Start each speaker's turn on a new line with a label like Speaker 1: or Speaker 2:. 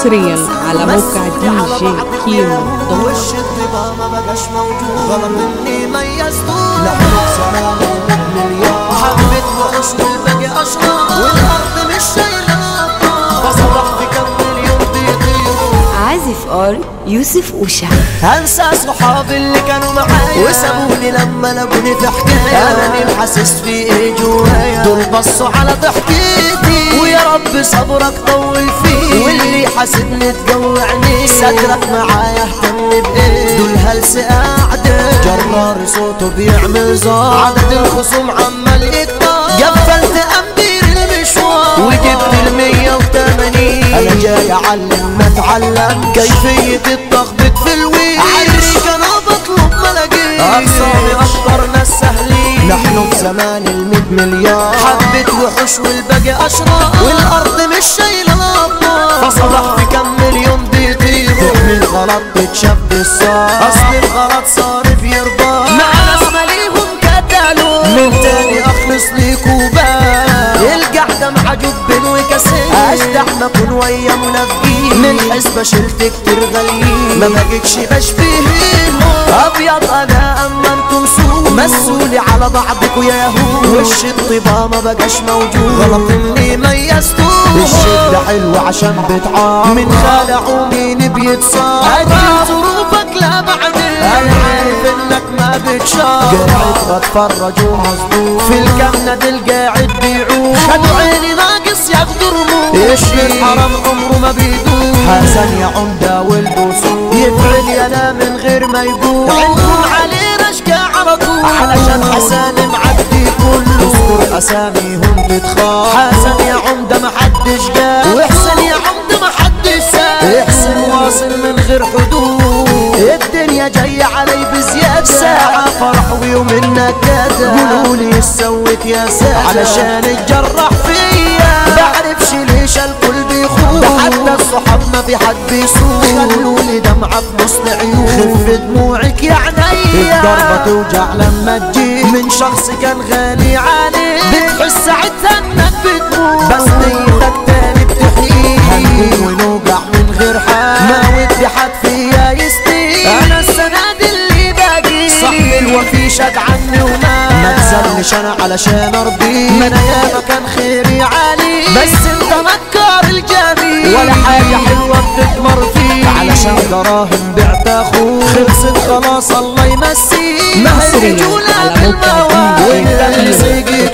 Speaker 1: حصريا على موقع دي جي كيمو دوت كوم.
Speaker 2: وش الطبا ما بقاش موجود غلط اني ميزته لحظة زمان مليار حبيت وحش والباقي اشرار والارض مش شايلة فصبح في كم مليون بيطيروا
Speaker 3: عازف ار يوسف اوشا
Speaker 2: هنسى صحابي اللي كانوا معايا وسابوني لما لقوني في حكايه انا مين حاسس في ايه جوايا دول بصوا على ضحكتي ويا رب صبرك طول فيه واللي حاسدني تجوعني سترك معايا اهتم بايه دول هلس قاعده جرار صوته بيعمل زار عدد الخصوم عمال يكتر قفلت امدير المشوار وجبت المية وثمانين انا جاي اعلم ما اتعلم كيفية التخبيط في الويل عريك انا بطلب ما الاقيش اقصامي اكتر ناس سهلين نحن في زمان المية مليار حبة وحوش والباقي اشرار والارض مش شايلة الابطال فصبح في كم مليون بيطيروا تحمل غلط تتشاف بالصار اصل الغلط صار بيرضى مع ناس ماليهم كتالوا من تاني اخلص ليك وبال القعدة مع جب وكسر اشتح ما اكون ويا منافقين من حسبة شلت كتير غاليين ما بقيتش بشبههم ابيض انا اما انتم سود مسولي على بعضكوا يا يهود وش الطبا ما بقاش موجود غلط اني ميزتوه الشدة حلوة عشان بتعار من خلعوا مين بيتصار اجل ظروفك لا بعدين انا عارف انك ما بتشار قاعد بتفرج ومصدوم في الكمنة القاعد بيعوم خدوا عيني ناقص ياخدوا رموش ابن الحرم عمره ما بيدوم حسن يا عمدة والبوسوس يفعل يلا من غير ما يقول عندكم عليه رشقة على طول علشان حسن معدي كله اذكر اساميهم بتخاف حسن يا عمدة ما حدش قال واحسن يا عمدة ما حدش سال احسن واصل من غير حدود الدنيا جاية علي بزيادة ساعة فرح ويوم النكدة قولوا لي ايش سويت يا سادة علشان اتجرح فيا بعرفش ليش الكل بيخون ده حتى الصحاب ما في حد بيسوق خلوا لي دمعة في نص عيون خف دموعك يا عينيا الضربة توجع لما تجي من شخص كان غالي عليك بتحس ساعتها انك بتموت بس نيتك تاني بتحيي هنقوم ونوجع من غير حال ما ودي حد فيا يستيق انا السند اللي باقي صاحبي الوفي شد عني وما ما تسألنيش انا علشان ارضيك ما انا ياما كان خيري عليك بس انت مكار الجميل ولا حاجة حلوة بتتمر فيك علشان دراهم بعت اخوك خلصت خلاص الله يمسيك ما هي
Speaker 1: حصرياً
Speaker 2: الرجولة
Speaker 1: على موقع
Speaker 2: بالمواد
Speaker 1: دي جي
Speaker 2: وانت اللي
Speaker 1: كيمو.
Speaker 2: سيجي